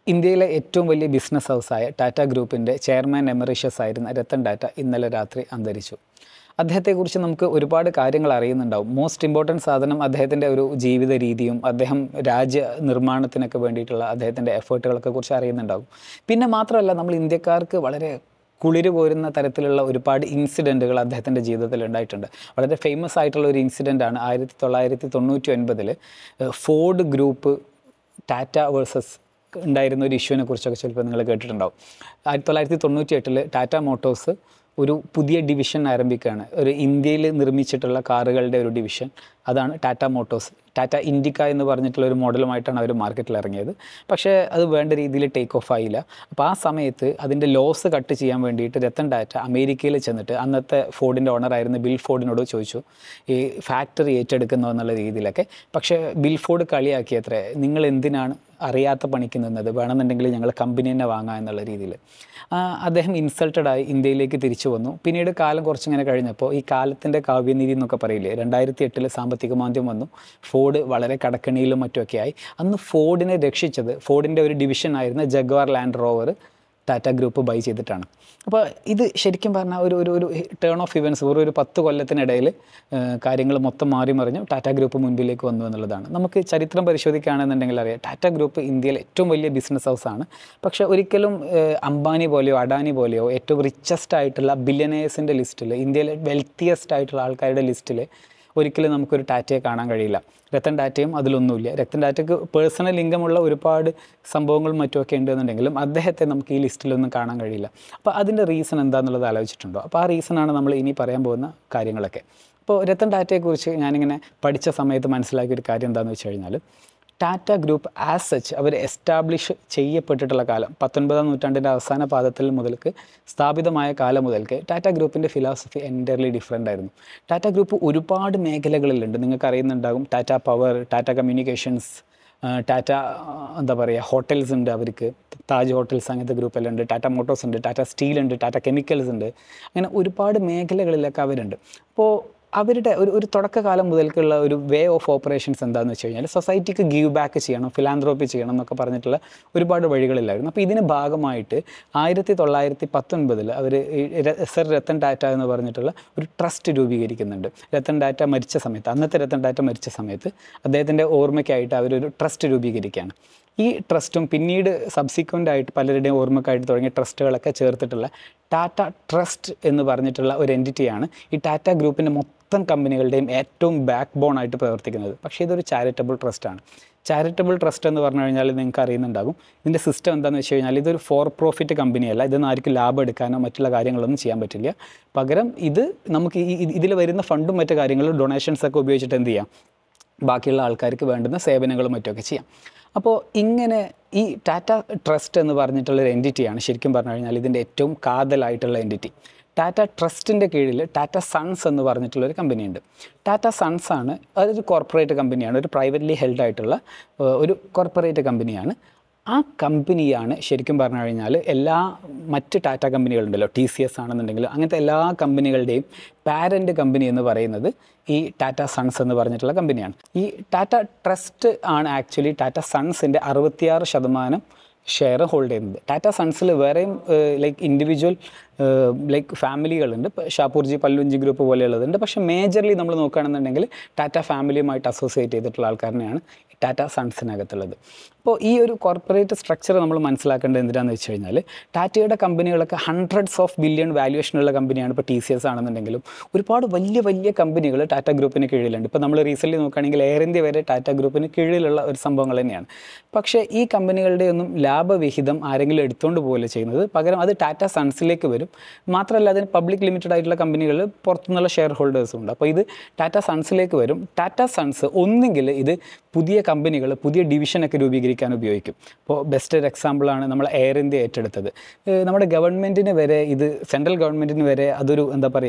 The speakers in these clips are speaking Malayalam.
ഇന്ത്യയിലെ ഏറ്റവും വലിയ ബിസിനസ് ഹൗസായ ടാറ്റ ഗ്രൂപ്പിൻ്റെ ചെയർമാൻ എമറീഷ്യസ് ആയിരുന്ന രത്തൻ ടാറ്റ ഇന്നലെ രാത്രി അന്തരിച്ചു അദ്ദേഹത്തെക്കുറിച്ച് നമുക്ക് ഒരുപാട് കാര്യങ്ങൾ അറിയുന്നുണ്ടാവും മോസ്റ്റ് ഇമ്പോർട്ടൻറ്റ് സാധനം അദ്ദേഹത്തിൻ്റെ ഒരു ജീവിത രീതിയും അദ്ദേഹം രാജ്യ നിർമ്മാണത്തിനൊക്കെ വേണ്ടിയിട്ടുള്ള അദ്ദേഹത്തിൻ്റെ എഫേർട്ടുകളൊക്കെ കുറിച്ച് അറിയുന്നുണ്ടാവും പിന്നെ മാത്രമല്ല നമ്മൾ ഇന്ത്യക്കാർക്ക് വളരെ കുളിര് കോരുന്ന തരത്തിലുള്ള ഒരുപാട് ഇൻസിഡൻറ്റുകൾ അദ്ദേഹത്തിൻ്റെ ജീവിതത്തിൽ ഉണ്ടായിട്ടുണ്ട് വളരെ ഫേമസ് ആയിട്ടുള്ള ഒരു ഇൻസിഡൻ്റ് ആണ് ആയിരത്തി തൊള്ളായിരത്തി തൊണ്ണൂറ്റി ഒൻപതിൽ ഫോർഡ് ഗ്രൂപ്പ് ടാറ്റ വേഴ്സസ് ഉണ്ടായിരുന്ന ഒരു ഇഷ്യൂവിനെ കുറിച്ചൊക്കെ ചിലപ്പോൾ നിങ്ങൾ കേട്ടിട്ടുണ്ടാവും ആയിരത്തി തൊള്ളായിരത്തി തൊണ്ണൂറ്റി എട്ടിൽ ടാറ്റ മോട്ടോഴ്സ് ഒരു പുതിയ ഡിവിഷൻ ആരംഭിക്കുകയാണ് ഒരു ഇന്ത്യയിൽ നിർമ്മിച്ചിട്ടുള്ള കാറുകളുടെ ഒരു ഡിവിഷൻ അതാണ് ടാറ്റ മോട്ടോഴ്സ് ടാറ്റ ഇൻഡിക്ക എന്ന് പറഞ്ഞിട്ടുള്ള ഒരു മോഡലുമായിട്ടാണ് അവർ മാർക്കറ്റിൽ ഇറങ്ങിയത് പക്ഷേ അത് വേണ്ട രീതിയിൽ ടേക്ക് ഓഫ് ആയില്ല അപ്പോൾ ആ സമയത്ത് അതിൻ്റെ ലോസ് കട്ട് ചെയ്യാൻ വേണ്ടിയിട്ട് രത്തൻ ടാറ്റ അമേരിക്കയിൽ ചെന്നിട്ട് അന്നത്തെ ഫോർഡിൻ്റെ ഓണറായിരുന്ന ബിൽ ഫോർഡിനോട് ചോദിച്ചു ഈ ഫാക്ടറി ഏറ്റെടുക്കുന്നു എന്നുള്ള രീതിയിലൊക്കെ പക്ഷേ ബിൽ ഫോർഡ് കളിയാക്കിയത്രേ നിങ്ങൾ എന്തിനാണ് അറിയാത്ത പണിക്ക് നിന്നത് വേണമെന്നുണ്ടെങ്കിൽ ഞങ്ങൾ കമ്പനി തന്നെ വാങ്ങാം എന്നുള്ള രീതിയിൽ അദ്ദേഹം ഇൻസൾട്ടഡായി ഇന്ത്യയിലേക്ക് തിരിച്ചു വന്നു പിന്നീട് കാലം കുറച്ചിങ്ങനെ കഴിഞ്ഞപ്പോൾ ഈ കാലത്തിൻ്റെ കാവ്യനീതി എന്നൊക്കെ പറയില്ലേ രണ്ടായിരത്തി എട്ടിൽ സാമ്പത്തിക മാന്ദ്യം വന്നു ഫോർഡ് വളരെ കടക്കണിയിലും മറ്റുമൊക്കെയായി അന്ന് ഫോർഡിനെ രക്ഷിച്ചത് ഫോർഡിൻ്റെ ഒരു ഡിവിഷൻ ആയിരുന്ന Jaguar Land Rover Tata group buy ചെയ്തിട്ടാണ് അപ്പോൾ ഇത് ശരിക്കും പറഞ്ഞാൽ ഒരു ഒരു ഒരു ടേൺ ഓഫ് ഇവൻറ്റ്സ് വെറും ഒരു പത്ത് കൊല്ലത്തിനിടയിൽ കാര്യങ്ങൾ മൊത്തം മാറി മറിഞ്ഞു ടാറ്റ ഗ്രൂപ്പ് മുൻപിലേക്ക് വന്നു എന്നുള്ളതാണ് നമുക്ക് ചരിത്രം പരിശോധിക്കുകയാണെന്നുണ്ടെങ്കിൽ അറിയാം ടാറ്റ ഗ്രൂപ്പ് ഇന്ത്യയിലെ ഏറ്റവും വലിയ ബിസിനസ് ഹൗസാണ് പക്ഷേ ഒരിക്കലും ഏഹ്, അംബാനി പോലെയോ അഡാനി പോലെയോ ഏറ്റവും റിച്ചസ്റ്റ് ആയിട്ടുള്ള ബില്യനേഴ്സിൻ്റെ ലിസ്റ്റിൽ ഇന്ത്യയിലെ വെൽത്തിയസ്റ്റ് ആയിട്ടുള്ള ആൾക്കാരുടെ ലിസ്റ്റിൽ ഒരിക്കലും നമുക്കൊരു ടാറ്റയെ കാണാൻ കഴിയില്ല രത്തൻ ടാറ്റയും അതിലൊന്നുമില്ല രത്തൻ ടാറ്റയ്ക്ക് പേഴ്സണൽ ഇൻകമുള്ള ഒരുപാട് സംഭവങ്ങളും മറ്റുമൊക്കെ ഉണ്ടെന്നുണ്ടെങ്കിലും അദ്ദേഹത്തെ നമുക്ക് ഈ ലിസ്റ്റിലൊന്നും കാണാൻ കഴിയില്ല അപ്പോൾ അതിൻ്റെ റീസൺ എന്താണെന്നുള്ളത് ആലോചിച്ചിട്ടുണ്ടോ അപ്പോൾ ആ റീസണാണ് നമ്മൾ ഇനി പറയാൻ പോകുന്ന കാര്യങ്ങളൊക്കെ അപ്പോൾ രത്തൻ ടാറ്റയെക്കുറിച്ച് ഞാനിങ്ങനെ പഠിച്ച സമയത്ത് മനസ്സിലാക്കിയ ഒരു കാര്യം എന്താണെന്ന് വെച്ച് കഴിഞ്ഞാൽ ടാറ്റ ഗ്രൂപ്പ് ആസ് സച്ച് അവർ എസ്റ്റാബ്ലിഷ് ചെയ്യപ്പെട്ടിട്ടുള്ള കാലം പത്തൊൻപതാം നൂറ്റാണ്ടിൻ്റെ അവസാന പാദത്തിൽ മുതൽക്ക് സ്ഥാപിതമായ കാലം മുതൽക്ക് ടാറ്റ ഗ്രൂപ്പിൻ്റെ ഫിലോസഫി എൻറ്റയർലി ഡിഫറെൻ്റ് ആയിരുന്നു ടാറ്റ ഗ്രൂപ്പ് ഒരുപാട് മേഖലകളിലുണ്ട് നിങ്ങൾക്ക് അറിയുന്നുണ്ടാകും ടാറ്റ പവർ ടാറ്റ കമ്മ്യൂണിക്കേഷൻസ് ടാറ്റ എന്താ പറയുക ഹോട്ടൽസ് ഉണ്ട് അവർക്ക് താജ് ഹോട്ടൽസ് അങ്ങനത്തെ ഗ്രൂപ്പെല്ലാം ഉണ്ട് ടാറ്റ മോട്ടോഴ്സ് ഉണ്ട് ടാറ്റ സ്റ്റീൽ ഉണ്ട് ടാറ്റ കെമിക്കൽസ് ഉണ്ട് അങ്ങനെ ഒരുപാട് മേഖലകളിലൊക്കെ അവരുണ്ട് അപ്പോൾ അവരുടെ ഒരു ഒരു തുടക്കകാലം മുതൽക്കുള്ള ഒരു വേ ഓഫ് ഓപ്പറേഷൻസ് എന്താണെന്ന് വെച്ച് കഴിഞ്ഞാൽ സൊസൈറ്റിക്ക് ഗീവ് ബാക്ക് ചെയ്യണം ഫിലാന്ത്രോപ്പി ചെയ്യണം എന്നൊക്കെ പറഞ്ഞിട്ടുള്ള ഒരുപാട് വഴികളിലായിരുന്നു അപ്പോൾ ഇതിന് ഭാഗമായിട്ട് ആയിരത്തി തൊള്ളായിരത്തി പത്തൊൻപതിൽ അവർ സർ രത്തൻ ടാറ്റ എന്ന് പറഞ്ഞിട്ടുള്ള ഒരു ട്രസ്റ്റ് രൂപീകരിക്കുന്നുണ്ട് രത്തൻ ടാറ്റ മരിച്ച സമയത്ത് അന്നത്തെ രത്തൻ ടാറ്റ മരിച്ച സമയത്ത് അദ്ദേഹത്തിൻ്റെ ഓർമ്മയ്ക്കായിട്ട് അവരൊരു ട്രസ്റ്റ് രൂപീകരിക്കുകയാണ് ഈ ട്രസ്റ്റും പിന്നീട് സബ്സിക്വൻ്റ് ആയിട്ട് പലരുടെയും ഓർമ്മക്കായിട്ട് തുടങ്ങിയ ട്രസ്റ്റുകളൊക്കെ ചേർത്തിട്ടുള്ള ടാറ്റ ട്രസ്റ്റ് എന്ന് പറഞ്ഞിട്ടുള്ള ഒരു എൻറ്റിറ്റിയാണ് ഈ ടാറ്റ ഗ്രൂപ്പിൻ്റെ മൊത്തം കമ്പനികളുടെയും ഏറ്റവും ബാക്ക് ബോൺ ആയിട്ട് പ്രവർത്തിക്കുന്നത് പക്ഷേ ഇതൊരു ചാരിറ്റബിൾ ട്രസ്റ്റാണ് ചാരിറ്റബിൾ ട്രസ്റ്റ് എന്ന് പറഞ്ഞു കഴിഞ്ഞാൽ നിങ്ങൾക്ക് അറിയുന്നുണ്ടാകും ഇതിൻ്റെ സിസ്റ്റം എന്താണെന്ന് വെച്ച് കഴിഞ്ഞാൽ ഇതൊരു ഫോർ പ്രോഫിറ്റ് കമ്പനിയല്ല ഇതൊന്നും ആർക്കും ലാഭം എടുക്കാനോ മറ്റുള്ള കാര്യങ്ങളൊന്നും ചെയ്യാൻ പറ്റില്ല പകരം ഇത് നമുക്ക് ഈ ഇതിൽ വരുന്ന ഫണ്ടും മറ്റു കാര്യങ്ങളും ഡൊണേഷൻസ് ഒക്കെ ഉപയോഗിച്ചിട്ട് എന്ത് ചെയ്യാം ബാക്കിയുള്ള ആൾക്കാർക്ക് വേണ്ടുന്ന സേവനങ്ങളും മറ്റുമൊക്കെ ചെയ്യാം അപ്പോൾ ഇങ്ങനെ ഈ ടാറ്റ ട്രസ്റ്റ് എന്ന് പറഞ്ഞിട്ടുള്ള ഒരു എൻറ്റിറ്റിയാണ് ശരിക്കും പറഞ്ഞു കഴിഞ്ഞാൽ ഇതിൻ്റെ ഏറ്റവും കാതലായിട്ടുള്ള എൻറ്റിറ്റി ടാറ്റ ട്രസ്റ്റിൻ്റെ കീഴിൽ ടാറ്റ സൺസ് എന്ന് പറഞ്ഞിട്ടുള്ള ഒരു കമ്പനിയുണ്ട് ടാറ്റ സൺസ് ആണ് അതൊരു കോർപ്പറേറ്റ് കമ്പനിയാണ് ഒരു പ്രൈവറ്റ്ലി ഹെൽഡ് ആയിട്ടുള്ള ഏഹ്, ഒരു കോർപ്പറേറ്റ് കമ്പനിയാണ് ആ കമ്പനിയാണ് ശരിക്കും പറഞ്ഞു കഴിഞ്ഞാൽ എല്ലാ മറ്റ് ടാറ്റ കമ്പനികളുണ്ടല്ലോ ടി സി എസ് ആണെന്നുണ്ടെങ്കിൽ അങ്ങനത്തെ എല്ലാ കമ്പനികളുടെയും പാരൻ്റ് കമ്പനി എന്ന് പറയുന്നത് ഈ ടാറ്റ സൺസ് എന്ന് പറഞ്ഞിട്ടുള്ള കമ്പനിയാണ് ഈ ടാറ്റ ട്രസ്റ്റ് ആണ് ആക്ച്വലി ടാറ്റ സൺസിൻ്റെ അറുപത്തിയാറ് ശതമാനം ഷെയർ ഹോൾഡ് ചെയ്യുന്നത് ടാറ്റ സൺസിൽ വേറെയും ലൈക്ക് ഇൻഡിവിജ്വൽ ലൈക്ക് ഫാമിലികളുണ്ട് ഇപ്പോൾ ഷാപ്പൂർജി പല്ലുഞ്ചി ഗ്രൂപ്പ് പോലെയുള്ളതുണ്ട് പക്ഷേ മേജർലി നമ്മൾ നോക്കുകയാണെന്നുണ്ടെങ്കിൽ ടാറ്റ ഫാമിലിയുമായിട്ട് അസോസിയേറ്റ് ചെയ്തിട്ടുള്ള ആൾക്കാരനെയാണ് ടാറ്റ സൺസിനകത്തുള്ളത് അപ്പോൾ ഈ ഒരു കോർപ്പറേറ്റ് സ്ട്രക്ചർ നമ്മൾ മനസ്സിലാക്കേണ്ടത് എന്തിനാണെന്ന് വെച്ച് കഴിഞ്ഞാൽ ടാറ്റയുടെ കമ്പനികളൊക്കെ ഹൺഡ്രഡ്സ് ഓഫ് ബില്യൺ വാല്യുവേഷനുള്ള കമ്പനിയാണ് ഇപ്പോൾ ടി സി എസ് ആണെന്നുണ്ടെങ്കിലും ഒരുപാട് വലിയ വലിയ കമ്പനികൾ ടാറ്റ ഗ്രൂപ്പിന് കീഴിലുണ്ട് ഇപ്പോൾ നമ്മൾ റീസെൻ്റ്ലി നോക്കുകയാണെങ്കിൽ എയർ ഇന്ത്യ വരെ ടാറ്റ ഗ്രൂപ്പിന് കീഴിലുള്ള ഒരു സംഭവങ്ങൾ തന്നെയാണ് പക്ഷേ ഈ കമ്പനികളുടെ ഒന്നും ലാഭവിഹിതം ആരെങ്കിലും എടുത്തുകൊണ്ട് പോലെ ചെയ്യുന്നത് പകരം അത് ടാറ്റ സൺസിലേക്ക് വരും മാത്രമല്ല അതിന് പബ്ലിക് ലിമിറ്റഡ് ആയിട്ടുള്ള കമ്പനികൾ പുറത്തുനിന്നുള്ള ഷെയർ ഹോൾഡേഴ്സും ഉണ്ട് അപ്പോൾ ഇത് ടാറ്റ സൺസിലേക്ക് വരും ടാറ്റ സൺസ് ഒന്നുകിൽ ഇത് പുതിയ കമ്പനികൾ പുതിയ ഡിവിഷനൊക്കെ രൂപീകരിക്കാൻ ഉപയോഗിക്കും ഇപ്പോൾ ബെസ്റ്റ് ഒരു എക്സാമ്പിളാണ് നമ്മൾ എയർ ഇന്ത്യ ഏറ്റെടുത്തത് ഏഹ് നമ്മുടെ ഗവൺമെൻറ്റിന് വരെ ഇത് സെൻട്രൽ ഗവൺമെൻറ്റിന് വരെ അതൊരു എന്താ പറയുക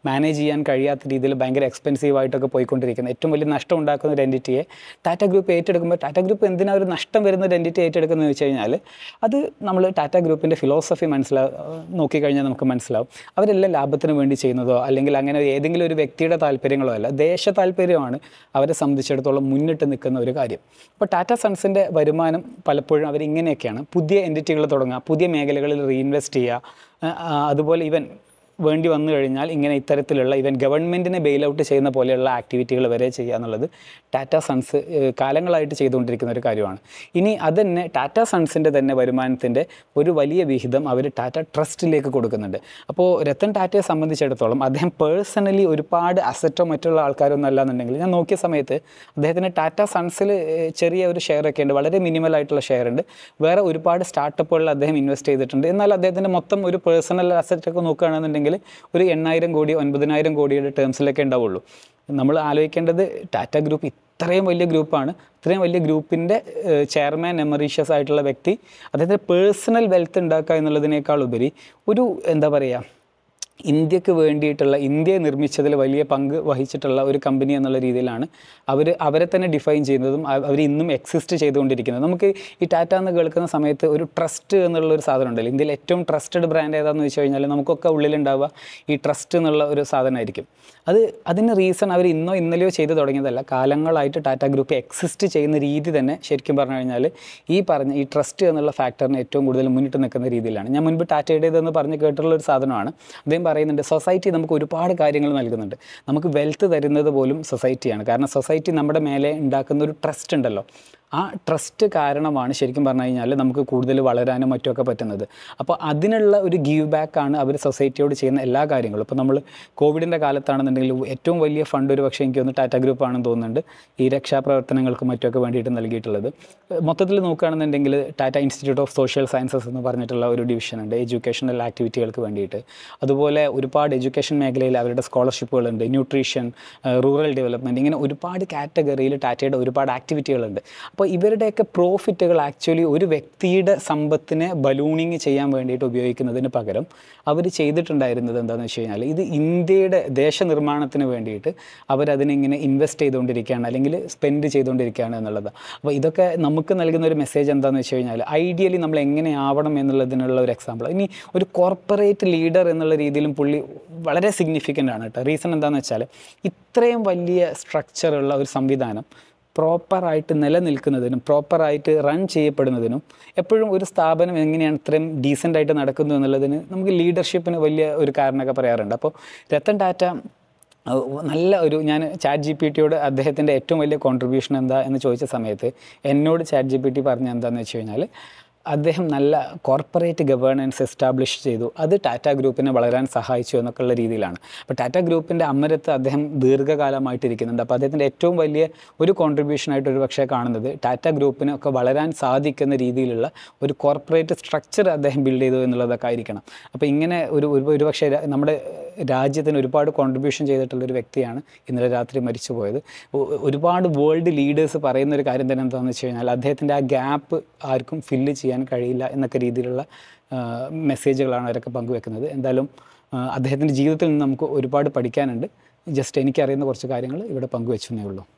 മാനേജ് ചെയ്യാൻ കഴിയാത്ത രീതിയിൽ ഭയങ്കര എക്സ്പെൻസീവായിട്ടൊക്കെ പോയിക്കൊണ്ടിരിക്കുന്ന ഏറ്റവും വലിയ നഷ്ടം ഉണ്ടാക്കുന്ന ഒരു എൻറ്റിറ്റിയെ ടാറ്റ ഗ്രൂപ്പ് ഏറ്റെടുക്കുമ്പോൾ ടാറ്റ ഗ്രൂപ്പ് എന്തിനാ ഒരു നഷ്ടം വരുന്ന ഒരു എൻറ്റിറ്റി ഏറ്റെടുക്കുന്നത് വെച്ച് കഴിഞ്ഞാൽ അത് നമ്മൾ ടാറ്റ ഗ്രൂപ്പിൻ്റെ ഫിലോസഫി മനസ്സിലാ നോക്കിക്കഴിഞ്ഞാൽ നമുക്ക് മനസ്സിലാവും അവരെല്ലാം ലാഭത്തിന് വേണ്ടി ചെയ്യുന്നതോ അല്ലെങ്കിൽ അങ്ങനെ ഏതെങ്കിലും ഒരു വ്യക്തിയുടെ താല്പര്യങ്ങളോ അല്ല ദേശ താല്പര്യമാണ് അവരെ സംബന്ധിച്ചിടത്തോളം മുന്നിട്ട് നിൽക്കുന്ന ഒരു കാര്യം അപ്പോൾ ടാറ്റ സൺസിൻ്റെ വരുമാനം പലപ്പോഴും അവരിങ്ങനെയൊക്കെയാണ് പുതിയ എൻറ്റിറ്റികൾ തുടങ്ങുക പുതിയ മേഖലകളിൽ റീഇൻവെസ്റ്റ് ചെയ്യുക ആ, ആ, അതുപോലെ ഇവൻ വേണ്ടി വന്നു കഴിഞ്ഞാൽ ഇങ്ങനെ ഇത്തരത്തിലുള്ള ഇവൻ ഗവൺമെൻറ്റിനെ ബെയിൽ ഔട്ട് ചെയ്യുന്ന പോലെയുള്ള ആക്ടിവിറ്റികൾ വരെ ചെയ്യുക എന്നുള്ളത് ടാറ്റ സൺസ് ഏഹ്, കാലങ്ങളായിട്ട് ചെയ്തുകൊണ്ടിരിക്കുന്ന ഒരു കാര്യമാണ് ഇനി അതന്നെ ടാറ്റ സൺസിൻ്റെ തന്നെ വരുമാനത്തിൻ്റെ ഒരു വലിയ വിഹിതം അവർ ടാറ്റ ട്രസ്റ്റിലേക്ക് കൊടുക്കുന്നുണ്ട് അപ്പോൾ രത്തൻ ടാറ്റയെ സംബന്ധിച്ചിടത്തോളം അദ്ദേഹം പേഴ്സണലി ഒരുപാട് അസറ്റോ മറ്റുള്ള ആൾക്കാരൊന്നും അല്ല എന്നുണ്ടെങ്കിൽ ഞാൻ നോക്കിയ സമയത്ത് അദ്ദേഹത്തിന് ടാറ്റ സൺസിൽ ഏഹ്, ചെറിയ ഒരു ഷെയർ ഒക്കെ ഉണ്ട് വളരെ മിനിമൽ ആയിട്ടുള്ള ഷെയർ ഉണ്ട് വേറെ ഒരുപാട് സ്റ്റാർട്ടപ്പുകളിൽ അദ്ദേഹം ഇൻവെസ്റ്റ് ചെയ്തിട്ടുണ്ട് എന്നാൽ അദ്ദേഹത്തിൻ്റെ മൊത്തം ഒരു പേഴ്സണൽ അസറ്റ് ഒക്കെ നോക്കുകയാണെന്നുണ്ടെങ്കിൽ ഒരു എണ്ണായിരം കോടി ഒൻപതിനായിരം കോടിയുടെ ടേംസിലൊക്കെ ഉണ്ടാവുള്ളൂ നമ്മൾ ആലോചിക്കേണ്ടത് ടാറ്റ ഗ്രൂപ്പ് ഇത്രയും വലിയ ഗ്രൂപ്പാണ് ഇത്രയും വലിയ ഗ്രൂപ്പിൻ്റെ ചെയർമാൻ എമറീഷ്യസ് ആയിട്ടുള്ള വ്യക്തി അദ്ദേഹത്തിന് പേഴ്സണൽ വെൽത്ത് ഉണ്ടാക്കുക എന്നുള്ളതിനേക്കാൾ ഉപരി ഒരു എന്താ പറയുക ഇന്ത്യക്ക് വേണ്ടിയിട്ടുള്ള ഇന്ത്യയെ നിർമ്മിച്ചതിൽ വലിയ പങ്ക് വഹിച്ചിട്ടുള്ള ഒരു കമ്പനി എന്നുള്ള രീതിയിലാണ് അവർ അവരെ തന്നെ ഡിഫൈൻ ചെയ്യുന്നതും അവർ ഇന്നും എക്സിസ്റ്റ് ചെയ്തുകൊണ്ടിരിക്കുന്നത് നമുക്ക് ഈ ടാറ്റ എന്ന് കേൾക്കുന്ന സമയത്ത് ഒരു ട്രസ്റ്റ് എന്നുള്ള ഒരു സാധനം ഉണ്ടല്ലോ ഇന്ത്യയിൽ ഏറ്റവും ട്രസ്റ്റഡ് ബ്രാൻഡ് ഏതാണെന്ന് വെച്ച് കഴിഞ്ഞാൽ നമുക്കൊക്കെ ഉള്ളിലുണ്ടാവുക ഈ ട്രസ്റ്റ് എന്നുള്ള ഒരു സാധനമായിരിക്കും അത് അതിന് റീസൺ അവർ ഇന്നോ ഇന്നലെയോ ചെയ്തു തുടങ്ങിയതല്ല കാലങ്ങളായിട്ട് ടാറ്റ ഗ്രൂപ്പ് എക്സിസ്റ്റ് ചെയ്യുന്ന രീതി തന്നെ ശരിക്കും പറഞ്ഞു കഴിഞ്ഞാൽ ഈ പറഞ്ഞ ഈ ട്രസ്റ്റ് എന്നുള്ള ഫാക്ടറിന് ഏറ്റവും കൂടുതൽ മുന്നിട്ട് നിൽക്കുന്ന രീതിയിലാണ് ഞാൻ മുൻപ് ടാറ്റയുടേതെന്ന് പറഞ്ഞ് കേട്ടിട്ടുള്ള ഒരു സാധനമാണ് അദ്ദേഹം പറയുന്നുണ്ട് സൊസൈറ്റി നമുക്ക് ഒരുപാട് കാര്യങ്ങൾ നൽകുന്നുണ്ട് നമുക്ക് വെൽത്ത് തരുന്നത് പോലും സൊസൈറ്റിയാണ് കാരണം സൊസൈറ്റി നമ്മുടെ മേലെ ഉണ്ടാക്കുന്ന ഒരു ട്രസ്റ്റ് ഉണ്ടല്ലോ ആ ട്രസ്റ്റ് കാരണമാണ് ശരിക്കും പറഞ്ഞു കഴിഞ്ഞാൽ നമുക്ക് കൂടുതൽ വളരാനും മറ്റുമൊക്കെ പറ്റുന്നത് അപ്പോൾ അതിനുള്ള ഒരു ഗീവ് ബാക്ക് ആണ് അവർ സൊസൈറ്റിയോട് ചെയ്യുന്ന എല്ലാ കാര്യങ്ങളും ഇപ്പോൾ നമ്മൾ കോവിഡിൻ്റെ കാലത്താണെന്നുണ്ടെങ്കിൽ ഏറ്റവും വലിയ ഫണ്ട് ഒരു പക്ഷേ എനിക്ക് ഒന്ന് ടാറ്റ ഗ്രൂപ്പ് ആണെന്ന് തോന്നുന്നുണ്ട് ഈ രക്ഷാപ്രവർത്തനങ്ങൾക്കും മറ്റുമൊക്കെ വേണ്ടിയിട്ട് നൽകിയിട്ടുള്ളത് മൊത്തത്തിൽ നോക്കുകയാണെന്നുണ്ടെങ്കിൽ Tata Institute of Social Sciences എന്ന് പറഞ്ഞിട്ടുള്ള ഒരു ഡിവിഷൻ ഉണ്ട് എഡ്യൂക്കേഷണൽ ആക്ടിവിറ്റികൾക്ക് വേണ്ടിയിട്ട് അതുപോലെ ഒരുപാട് എഡ്യൂക്കേഷൻ മേഖലയിൽ അവരുടെ സ്കോളർഷിപ്പുകളുണ്ട് ന്യൂട്രീഷൻ റൂറൽ ഡെവലപ്മെൻറ്റ് ഇങ്ങനെ ഒരുപാട് കാറ്റഗറിയിൽ ടാറ്റയുടെ ഒരുപാട് ആക്ടിവിറ്റികളുണ്ട് അപ്പോൾ ഇവരുടെയൊക്കെ പ്രോഫിറ്റുകൾ ആക്ച്വലി ഒരു വ്യക്തിയുടെ സമ്പത്തിനെ ബലൂണിങ് ചെയ്യാൻ വേണ്ടിയിട്ട് ഉപയോഗിക്കുന്നതിന് പകരം അവർ ചെയ്തിട്ടുണ്ടായിരുന്നത് എന്താണെന്ന് വെച്ച് കഴിഞ്ഞാൽ ഇത് ഇന്ത്യയുടെ ദേശനിർമ്മാണത്തിന് വേണ്ടിയിട്ട് അവരതിനിങ്ങനെ ഇൻവെസ്റ്റ് ചെയ്തുകൊണ്ടിരിക്കുകയാണ് അല്ലെങ്കിൽ സ്പെൻഡ് ചെയ്തുകൊണ്ടിരിക്കുകയാണ് എന്നുള്ളത് അപ്പോൾ ഇതൊക്കെ നമുക്ക് നൽകുന്ന ഒരു മെസ്സേജ് എന്താണെന്ന് വെച്ച് കഴിഞ്ഞാൽ ഐഡിയലി നമ്മൾ എങ്ങനെയാവണം എന്നുള്ളതിനുള്ള ഒരു എക്സാമ്പിൾ ഇനി ഒരു കോർപ്പറേറ്റ് ലീഡർ എന്നുള്ള രീതിയിലും പുള്ളി വളരെ സിഗ്നിഫിക്കൻ്റ് ആണ് കേട്ടോ റീസൺ എന്താണെന്ന് വെച്ചാൽ ഇത്രയും വലിയ സ്ട്രക്ചറുള്ള ഒരു സംവിധാനം പ്രോപ്പറായിട്ട് നിലനിൽക്കുന്നതിനും പ്രോപ്പറായിട്ട് റൺ ചെയ്യപ്പെടുന്നതിനും എപ്പോഴും ഒരു സ്ഥാപനം എങ്ങനെയാണ് ഇത്രയും ഡീസൻ്റ് ആയിട്ട് നടക്കുന്നു എന്നുള്ളതിന് നമുക്ക് ലീഡർഷിപ്പിന് വലിയ ഒരു കാരണമൊക്കെ പറയാറുണ്ട് അപ്പോൾ രത്തൻ ടാറ്റ അഹ് നല്ല ഒരു ഞാൻ ചാറ്റ് ജി പി ടിയോട് അദ്ദേഹത്തിൻ്റെ ഏറ്റവും വലിയ കോൺട്രിബ്യൂഷൻ എന്താ എന്ന് ചോദിച്ച സമയത്ത് എന്നോട് ചാറ്റ് ജി പി ടി പറഞ്ഞ എന്താണെന്ന് വെച്ച് കഴിഞ്ഞാൽ അദ്ദേഹം നല്ല കോർപ്പറേറ്റ് ഗവേണൻസ് എസ്റ്റാബ്ലിഷ് ചെയ്തു അത് ടാറ്റ ഗ്രൂപ്പിനെ വളരാൻ സഹായിച്ചു എന്നൊക്കെയുള്ള രീതിയിലാണ് അപ്പോൾ ടാറ്റ ഗ്രൂപ്പിൻ്റെ അമരത്ത് അദ്ദേഹം ദീർഘകാലമായിട്ടിരിക്കുന്നുണ്ട് അപ്പോൾ അദ്ദേഹത്തിൻ്റെ ഏറ്റവും വലിയ ഒരു കോൺട്രിബ്യൂഷനായിട്ട് ഒരു പക്ഷേ കാണുന്നത് ടാറ്റ ഗ്രൂപ്പിനൊക്കെ വളരാൻ സാധിക്കുന്ന രീതിയിലുള്ള ഒരു കോർപ്പറേറ്റ് സ്ട്രക്ചർ അദ്ദേഹം ബിൽഡ് ചെയ്തു എന്നുള്ളതൊക്കെ ആയിരിക്കണം അപ്പോൾ ഇങ്ങനെ ഒരു ഒരു ഒരു പക്ഷേ രാ- നമ്മുടെ രാജ്യത്തിന് ഒരുപാട് കോൺട്രിബ്യൂഷൻ ചെയ്തിട്ടുള്ള ഒരു വ്യക്തിയാണ് ഇന്നലെ രാത്രി മരിച്ചു പോയത് ഒ- ഒരുപാട് വേൾഡ് ലീഡേഴ്സ് പറയുന്ന ഒരു കാര്യം തന്നെ എന്താണെന്ന് വെച്ച് കഴിഞ്ഞാൽ അദ്ദേഹത്തിൻ്റെ ആ ഗ്യാപ്പ് ആർക്കും ഫില്ല് ചെയ്യാൻ കഴിയില്ല എന്നൊക്കെ രീതിയിലുള്ള ആ, മെസ്സേജുകളാണ് അവരൊക്കെ പങ്കുവെക്കുന്നത് എന്തായാലും ആ, അദ്ദേഹത്തിൻ്റെ ജീവിതത്തിൽ നിന്ന് നമുക്ക് ഒരുപാട് പഠിക്കാനുണ്ട് ജസ്റ്റ് എനിക്കറിയുന്ന കുറച്ച് കാര്യങ്ങൾ ഇവിടെ പങ്കുവെച്ചെന്നേ ഉള്ളൂ